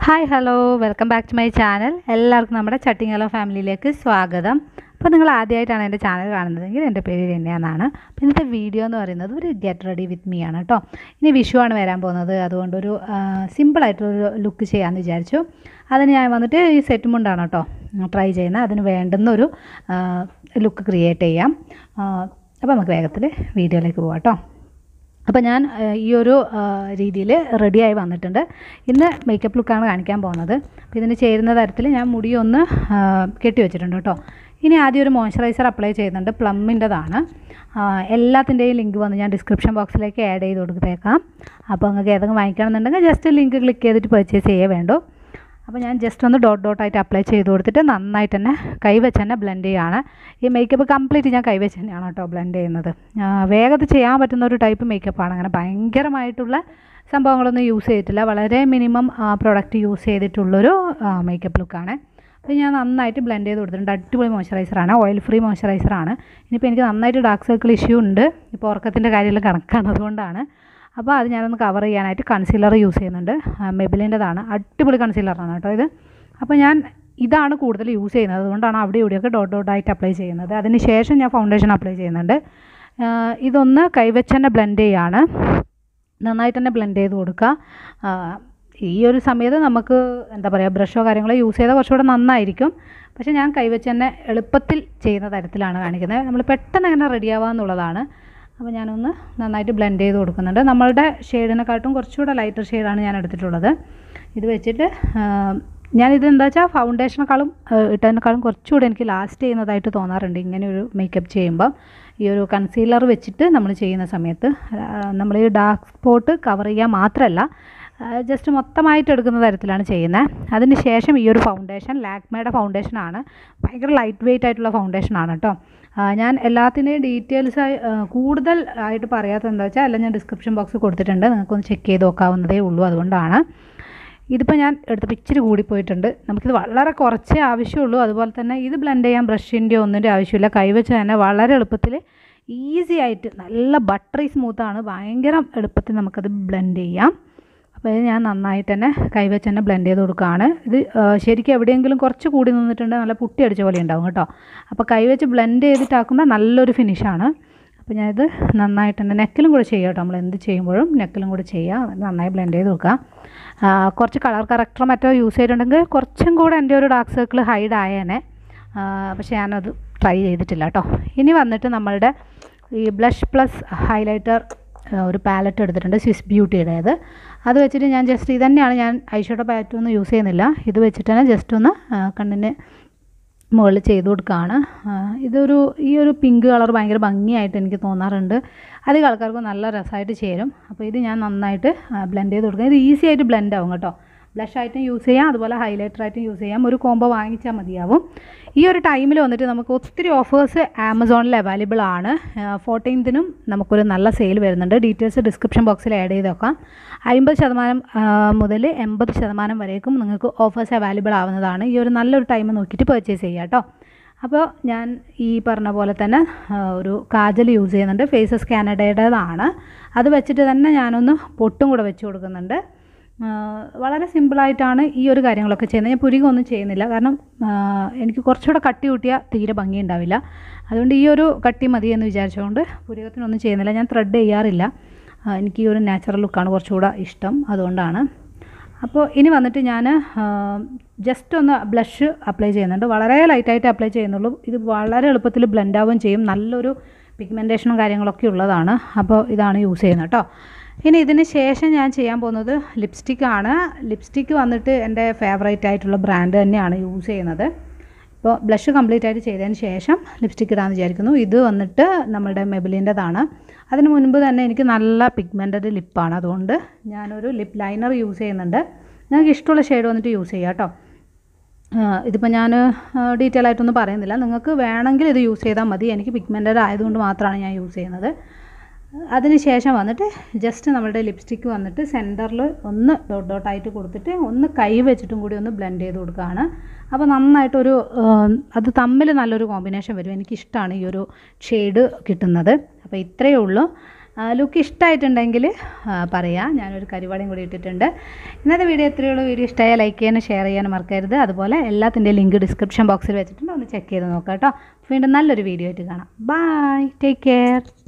hi hello welcome back to my channel എല്ലാവർക്കും നമ്മുടെ ചട്ടിങ്ങലോ ഫാമിലിയിലേക്ക് സ്വാഗതം അപ്പോൾ നിങ്ങൾ ആദ്യമായിട്ടാണ് എൻ്റെ ചാനൽ കാണുന്നതെങ്കിൽ എൻ്റെ പേര് രണ്യാന്നാണ് അപ്പോൾ ഇന്നത്തെ വീഡിയോ എന്ന് പറയുന്നത് ഒരു ഗെറ്റ് റെഡി വിത്ത് മീ ആണ് കേട്ടോ ഇനി വിഷു ആണ് വരാൻ പോകുന്നത് അതുകൊണ്ടൊരു സിമ്പിളായിട്ടൊരു ലുക്ക് ചെയ്യാമെന്ന് വിചാരിച്ചു അതിന് ഞാൻ വന്നിട്ട് ഈ സെറ്റ് മുണ്ടാണ് കേട്ടോ ട്രൈ ചെയ്യുന്നത് അതിന് വേണ്ടുന്ന ഒരു ലുക്ക് ക്രിയേറ്റ് ചെയ്യാം അപ്പോൾ നമുക്ക് വേഗത്തിൽ വീഡിയോയിലേക്ക് പോകാം കേട്ടോ അപ്പോൾ ഞാൻ ഏഹ്, ഈ ഒരു രീതിയിൽ റെഡിയായി വന്നിട്ടുണ്ട് ഇന്ന് മേക്കപ്പ് ലുക്കാണ് കാണിക്കാൻ പോകുന്നത് അപ്പോൾ ഇതിന് ചേരുന്ന തരത്തിൽ ഞാൻ മുടി ഒന്ന് ആഹ്, കെട്ടി വെച്ചിട്ടുണ്ട് കേട്ടോ ഇനി ആദ്യം ഒരു മോയ്സ്ചറൈസർ അപ്ലൈ ചെയ്യുന്നുണ്ട് പ്ലമ്മിൻ്റെതാണ് എല്ലാത്തിൻ്റെയും ലിങ്ക് വന്ന് ഞാൻ ഡിസ്ക്രിപ്ഷൻ ബോക്സിലേക്ക് ആഡ് ചെയ്ത് കൊടുത്തേക്കാം അപ്പോൾ നിങ്ങൾക്ക് ഏതെങ്കിലും വാങ്ങിക്കണമെന്നുണ്ടെങ്കിൽ ജസ്റ്റ് ലിങ്ക് ക്ലിക്ക് ചെയ്തിട്ട് പർച്ചേസ് ചെയ്യേ വേണ്ടൂ അപ്പോൾ ഞാൻ ജസ്റ്റ് ഒന്ന് ഡോട്ട് ഡോട്ടായിട്ട് അപ്ലൈ ചെയ്ത് കൊടുത്തിട്ട് നന്നായിട്ട് തന്നെ കൈവച്ച് തന്നെ ബ്ലെൻഡ് ചെയ്യുകയാണ് ഈ മേക്കപ്പ് കംപ്ലീറ്റ് ഞാൻ കൈവച്ച് തന്നെയാണ് കേട്ടോ ബ്ലെൻഡ് ചെയ്യുന്നത് ആ, വേഗത്തിൽ ചെയ്യാൻ പറ്റുന്ന ഒരു ടൈപ്പ് മേക്കപ്പാണ് അങ്ങനെ ഭയങ്കരമായിട്ടുള്ള സംഭവങ്ങളൊന്നും യൂസ് ചെയ്തിട്ടില്ല വളരെ മിനിമം പ്രോഡക്റ്റ് യൂസ് ചെയ്തിട്ടുള്ളൊരു മേക്കപ്പ് ലുക്കാണ് അപ്പോൾ ഞാൻ നന്നായിട്ട് ബ്ലെൻഡ് ചെയ്ത് കൊടുത്തിട്ടുണ്ട് അടിപൊളി മോയ്സ്ചറൈസറാണ് ഓയിൽ ഫ്രീ മോയ്സ്ചറൈസറാണ് ഇനിയിപ്പോൾ എനിക്ക് നന്നായിട്ട് ഡാർക്ക് സർക്കിൾ ഇഷ്യൂ ഉണ്ട് ഇപ്പോൾ ഉറക്കത്തിൻ്റെ കാര്യമെല്ലാം കണക്കാണ് അതുകൊണ്ടാണ് അപ്പോൾ അത് ഞാനൊന്ന് കവർ ചെയ്യാനായിട്ട് കൺസീലർ യൂസ് ചെയ്യുന്നുണ്ട് മെബിലിൻ്റെതാണ് അടിപൊളി കൺസീലറാണ് കേട്ടോ ഇത് അപ്പോൾ ഞാൻ ഇതാണ് കൂടുതൽ യൂസ് ചെയ്യുന്നത് അതുകൊണ്ടാണ് അവിടെ ഇവിടെയൊക്കെ ഡോട്ട് ഡോട്ടായിട്ട് അപ്ലൈ ചെയ്യുന്നത് അതിന് ശേഷം ഞാൻ ഫൗണ്ടേഷൻ അപ്ലൈ ചെയ്യുന്നുണ്ട് ആ, ഇതൊന്ന് കൈവച്ച് തന്നെ ബ്ലെൻഡ് ചെയ്യാണ് നന്നായിട്ട് തന്നെ ബ്ലെൻഡ് ചെയ്ത് കൊടുക്കുക ആ, ഈ ഒരു സമയത്ത് നമുക്ക് എന്താ പറയുക ബ്രഷോ കാര്യങ്ങളോ യൂസ് ചെയ്താൽ കുറച്ചുകൂടെ നന്നായിരിക്കും പക്ഷേ ഞാൻ കൈവച്ച് തന്നെ എളുപ്പത്തിൽ ചെയ്യുന്ന തരത്തിലാണ് കാണിക്കുന്നത് നമ്മൾ പെട്ടെന്ന് എങ്ങനെ റെഡിയാവുക എന്നുള്ളതാണ് അപ്പോൾ ഞാനൊന്ന് നന്നായിട്ട് ബ്ലെൻഡ് ചെയ്ത് കൊടുക്കുന്നുണ്ട് നമ്മളുടെ ഷെയ്ഡിനെക്കാട്ടും കുറച്ചുകൂടെ ലൈറ്റർ ഷെയ്ഡാണ് ഞാൻ എടുത്തിട്ടുള്ളത് ഇത് വെച്ചിട്ട് ആ, ഞാനിത് എന്താ വെച്ചാൽ ഫൗണ്ടേഷനേക്കാളും ഇട്ടതിനേക്കാളും കുറച്ചുകൂടെ എനിക്ക് ലാസ്റ്റ് ചെയ്യുന്നതായിട്ട് തോന്നാറുണ്ട് ഇങ്ങനെ ഒരു മേക്കപ്പ് ചെയ്യുമ്പോൾ ഈ ഒരു കൺസീലർ വെച്ചിട്ട് നമ്മൾ ചെയ്യുന്ന സമയത്ത് നമ്മൾ ഈ ഡാർക്ക് സ്പോട്ട് കവർ ചെയ്യാൻ മാത്രമല്ല ജസ്റ്റ് മൊത്തമായിട്ട് എടുക്കുന്ന തരത്തിലാണ് ചെയ്യുന്നത് അതിന് ശേഷം ഈ ഒരു ഫൗണ്ടേഷൻ ലാക്മേയുടെ ഫൗണ്ടേഷനാണ് ഭയങ്കര ലൈറ്റ് വെയിറ്റ് ആയിട്ടുള്ള ഫൗണ്ടേഷനാണ് കേട്ടോ ആ, ഞാൻ എല്ലാത്തിൻ്റെയും ഡീറ്റെയിൽസ് ആയി ആ, കൂടുതൽ ആയിട്ട് പറയാത്തത് എന്താ വെച്ചാൽ എല്ലാം ഞാൻ ഡിസ്ക്രിപ്ഷൻ ബോക്സ് കൊടുത്തിട്ടുണ്ട് നിങ്ങൾക്കൊന്ന് ചെക്ക് ചെയ്ത് നോക്കാവുന്നതേ ഉള്ളൂ അതുകൊണ്ടാണ് ഇതിപ്പോൾ ഞാൻ എടുത്തപ്പോൾ ഇച്ചിരി കൂടിപ്പോയിട്ടുണ്ട് നമുക്കിത് വളരെ കുറച്ചേ ആവശ്യമുള്ളൂ അതുപോലെ തന്നെ ഇത് ബ്ലെൻഡ് ചെയ്യാൻ ബ്രഷിൻ്റെ ഒന്നിൻ്റെ ആവശ്യമില്ല കൈവച്ച് തന്നെ വളരെ എളുപ്പത്തിൽ ഈസി ആയിട്ട് നല്ല ബട്ടറി സ്മൂത്താണ് ഭയങ്കര എളുപ്പത്തിൽ നമുക്കത് ബ്ലെൻഡ് ചെയ്യാം അപ്പോൾ ഇത് ഞാൻ നന്നായിട്ട് തന്നെ കൈവച്ച് തന്നെ ബ്ലെൻഡ് ചെയ്ത് കൊടുക്കുകയാണ് ഇത് ആ, ശരിക്കും എവിടെയെങ്കിലും കുറച്ച് കൂടി നിന്നിട്ടുണ്ടെങ്കിൽ നല്ല പുട്ടി അടിച്ച പോലെ ഉണ്ടാവും കേട്ടോ അപ്പോൾ കൈവച്ച് ബ്ലെൻഡ് ചെയ്തിട്ടാക്കുമ്പോൾ നല്ലൊരു ഫിനിഷാണ് അപ്പോൾ ഞാനിത് നന്നായിട്ട് തന്നെ നെക്കിലും കൂടെ ചെയ്യുക കേട്ടോ നമ്മൾ എന്ത് ചെയ്യുമ്പോഴും നെക്കിലും കൂടെ ചെയ്യുക അത് നന്നായി ബ്ലെൻഡ് ചെയ്ത് കൊടുക്കുക ആ, കുറച്ച് കളർ കറക്റ്ററോ മറ്റോ യൂസ് ചെയ്തിട്ടുണ്ടെങ്കിൽ കുറച്ചും കൂടെ എൻ്റെ ഒരു ഡാർക്ക് സർക്കിൾ ഹൈഡ് ആയേനെ ആ, പക്ഷേ ഞാനത് ട്രൈ ചെയ്തിട്ടില്ല കേട്ടോ ഇനി വന്നിട്ട് നമ്മളുടെ ഈ ബ്ലഷ് പ്ലസ് ഹൈലൈറ്റർ ഒരു പാലറ്റ് എടുത്തിട്ടുണ്ട് സ്വിസ് ബ്യൂട്ടിയുടേത് അത് വെച്ചിട്ട് ഞാൻ ജസ്റ്റ് ഇത് തന്നെയാണ് ഞാൻ ഐഷോഡോ പാലറ്റ് ഒന്നും യൂസ് ചെയ്യുന്നില്ല ഇത് വെച്ചിട്ട് തന്നെ ജസ്റ്റ് ഒന്ന് ആ, കണ്ണിന് മുകളിൽ ചെയ്ത് കൊടുക്കുകയാണ് ആ, ഇതൊരു ഈ ഒരു പിങ്ക് കളർ ഭയങ്കര ഭംഗിയായിട്ട് എനിക്ക് തോന്നാറുണ്ട് അധികം ആൾക്കാർക്ക് നല്ല രസമായിട്ട് ചേരും അപ്പോൾ ഇത് ഞാൻ നന്നായിട്ട് ബ്ലെൻഡ് ചെയ്ത് കൊടുക്കുക ഇത് ഈസി ആയിട്ട് ബ്ലെൻഡ് ആവും കേട്ടോ ബ്ലഷ് ആയിട്ടും യൂസ് ചെയ്യാം അതുപോലെ ഹൈലൈറ്റർ ആയിട്ടും യൂസ് ചെയ്യാം ഒരു കോംബോ വാങ്ങിച്ചാൽ മതിയാവും ഈ ഒരു ടൈമിൽ വന്നിട്ട് നമുക്ക് ഒത്തിരി ഓഫേഴ്സ് ആമസോണിൽ അവൈലബിൾ ആണ് ഫോർട്ടീൻത്തിനും നമുക്കൊരു നല്ല സെയിൽ വരുന്നുണ്ട് ഡീറ്റെയിൽസ് ഡിസ്ക്രിപ്ഷൻ ബോക്സിൽ ആഡ് ചെയ്ത് വെക്കാം അമ്പത് ശതമാനം ആ, മുതൽ എൺപത് ശതമാനം വരേക്കും നിങ്ങൾക്ക് ഓഫേഴ്സ് അവൈലബിൾ ആവുന്നതാണ് ഈ ഒരു നല്ലൊരു ടൈം നോക്കിയിട്ട് പർച്ചേസ് ചെയ്യുക കേട്ടോ അപ്പോൾ ഞാൻ ഈ പറഞ്ഞ പോലെ തന്നെ ആ, ഒരു കാജൽ യൂസ് ചെയ്യുന്നുണ്ട് ഫേസസ് കാനഡയുടേതാണ് അത് വെച്ചിട്ട് തന്നെ ഞാനൊന്ന് പൊട്ടും കൂടെ വെച്ച് കൊടുക്കുന്നുണ്ട് ആ, വളരെ സിമ്പിളായിട്ടാണ് ഈ ഒരു കാര്യങ്ങളൊക്കെ ചെയ്യുന്നത് ഞാൻ പുരികൊന്നും ചെയ്യുന്നില്ല കാരണം ആ, എനിക്ക് കുറച്ചുകൂടെ കട്ടി കൂട്ടിയാൽ തീരെ ഭംഗി ഉണ്ടാവില്ല അതുകൊണ്ട് ഈ ഒരു കട്ടി മതി എന്ന് വിചാരിച്ചുകൊണ്ട് പുരികത്തിനൊന്നും ചെയ്യുന്നില്ല ഞാൻ ത്രെഡ് ചെയ്യാറില്ല ആ, എനിക്ക് ഈ ഒരു നാച്ചുറൽ ലുക്കാണ് കുറച്ചുകൂടെ ഇഷ്ടം അതുകൊണ്ടാണ് അപ്പോൾ ഇനി വന്നിട്ട് ഞാൻ ജസ്റ്റ് ഒന്ന് ബ്ലഷ് അപ്ലൈ ചെയ്യുന്നുണ്ട് വളരെ ലൈറ്റായിട്ട് അപ്ലൈ ചെയ്യുന്നുള്ളൂ ഇത് വളരെ എളുപ്പത്തിൽ ബ്ലെൻഡ് ആവുകയും ചെയ്യും നല്ലൊരു പിഗ്മെൻറ്റേഷനും കാര്യങ്ങളൊക്കെ ഉള്ളതാണ് അപ്പോൾ ഇതാണ് യൂസ് ചെയ്യുന്നത് കേട്ടോ ഇനി ഇതിന് ശേഷം ഞാൻ ചെയ്യാൻ പോകുന്നത് ലിപ്സ്റ്റിക്കാണ് ലിപ്സ്റ്റിക്ക് വന്നിട്ട് എൻ്റെ ഫേവറേറ്റ് ആയിട്ടുള്ള ബ്രാൻഡ് തന്നെയാണ് യൂസ് ചെയ്യുന്നത് ഇപ്പോൾ ബ്ലഷ് കംപ്ലീറ്റ് ആയിട്ട് ചെയ്തതിന് ശേഷം ലിപ്സ്റ്റിക്ക് ഇടാമെന്ന് വിചാരിക്കുന്നു ഇത് വന്നിട്ട് നമ്മുടെ മെബിലിൻ്റെതാണ് അതിന് മുൻപ് തന്നെ എനിക്ക് നല്ല പിഗ്മെൻറ്റഡ് ലിപ്പാണ് അതുകൊണ്ട് ഞാനൊരു ലിപ്പ് ലൈനർ യൂസ് ചെയ്യുന്നുണ്ട് നിങ്ങൾക്ക് ഇഷ്ടമുള്ള ഷെയ്ഡ് വന്നിട്ട് യൂസ് ചെയ്യാം കേട്ടോ ഇതിപ്പോൾ ഞാൻ ഡീറ്റെയിൽ ആയിട്ടൊന്നും പറയുന്നില്ല നിങ്ങൾക്ക് വേണമെങ്കിൽ ഇത് യൂസ് ചെയ്താൽ മതി എനിക്ക് പിഗ്മെൻറ്റഡ് ആയതുകൊണ്ട് മാത്രമാണ് ഞാൻ യൂസ് ചെയ്യുന്നത് അതിന് ശേഷം വന്നിട്ട് ജസ്റ്റ് നമ്മളുടെ ലിപ്സ്റ്റിക്ക് വന്നിട്ട് സെൻറ്ററിൽ ഒന്ന് ഡോട്ട് ഡോട്ടായിട്ട് കൊടുത്തിട്ട് ഒന്ന് കൈ വെച്ചിട്ടും കൂടി ഒന്ന് ബ്ലെൻഡ് ചെയ്ത് കൊടുക്കുകയാണ് അപ്പോൾ നന്നായിട്ടൊരു ആ, അത് തമ്മിൽ നല്ലൊരു കോമ്പിനേഷൻ വരും എനിക്കിഷ്ടമാണ് ഈ ഒരു ഷെയ്ഡ് കിട്ടുന്നത് അപ്പോൾ ഇത്രയേ ഉള്ളൂ ലുക്ക് ഇഷ്ടമായിട്ടുണ്ടെങ്കിൽ പറയാം ഞാനൊരു കരിവാളയും കൂടി ഇട്ടിട്ടുണ്ട് ഇന്നത്തെ വീഡിയോ എത്രയുള്ളൂ വീഡിയോ ഇഷ്ടമായാൽ ലൈക്ക് ചെയ്യാനും ഷെയർ ചെയ്യാനും മറക്കരുത് അതുപോലെ എല്ലാത്തിൻ്റെ ലിങ്ക് ഡിസ്ക്രിപ്ഷൻ ബോക്സിൽ വെച്ചിട്ടുണ്ട് ഒന്ന് ചെക്ക് ചെയ്ത് നോക്കാം കേട്ടോ വീണ്ടും നല്ലൊരു വീഡിയോ ആയിട്ട് കാണാം ബൈ ടേക്ക് കെയർ